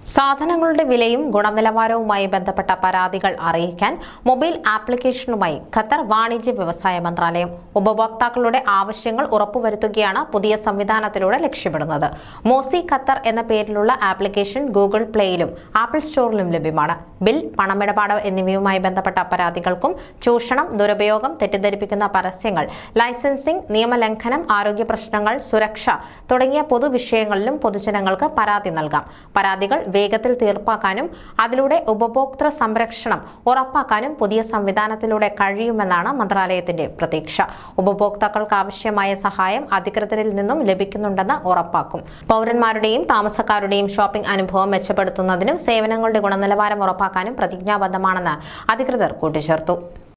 സാധനങ്ങളുടെ വിലയും ഗുണനിലവാരവുമായി ബന്ധപ്പെട്ട പരാതികൾ അറിയിക്കാൻ മൊബൈൽ ആപ്ലിക്കേഷനുമായി ഖത്തർ വാണിജ്യ വ്യവസായ മന്ത്രാലയം ഉപഭോക്താക്കളുടെ ആവശ്യങ്ങൾ ഉറപ്പുവരുത്തുകയാണ് പുതിയ സംവിധാനത്തിലൂടെ ലക്ഷ്യമിടുന്നത് മോസി ഖത്തർ എന്ന പേരിലുള്ള ആപ്ലിക്കേഷൻ ഗൂഗിൾ പ്ലേയിലും ആപ്പിൾ സ്റ്റോറിലും ലഭ്യമാണ് ബിൽ പണമിടപാട് എന്നിവയുമായി ബന്ധപ്പെട്ട പരാതികൾക്കും ചൂഷണം ദുരുപയോഗം തെറ്റിദ്ധരിപ്പിക്കുന്ന പരസ്യങ്ങൾ ലൈസൻസിംഗ് നിയമലംഘനം ആരോഗ്യ പ്രശ്നങ്ങൾ സുരക്ഷ തുടങ്ങിയ പൊതുവിഷയങ്ങളിലും പൊതുജനങ്ങൾക്ക് പരാതി നൽകാം പരാതികൾ വേഗത്തിൽ തീർപ്പാക്കാനും അതിലൂടെ ഉപഭോക്തൃ സംരക്ഷണം ഉറപ്പാക്കാനും പുതിയ സംവിധാനത്തിലൂടെ കഴിയുമെന്നാണ് മന്ത്രാലയത്തിന്റെ പ്രതീക്ഷ ഉപഭോക്താക്കൾക്ക് ആവശ്യമായ സഹായം അധികൃതരിൽ നിന്നും ലഭിക്കുന്നുണ്ടെന്ന് ഉറപ്പാക്കും പൗരന്മാരുടെയും താമസക്കാരുടെയും ഷോപ്പിംഗ് അനുഭവം മെച്ചപ്പെടുത്തുന്നതിനും സേവനങ്ങളുടെ ഗുണനിലവാരം ഉറപ്പാക്കാനും പ്രതിജ്ഞാബദ്ധമാണെന്ന് അധികൃതർ കൂട്ടിച്ചേർത്തു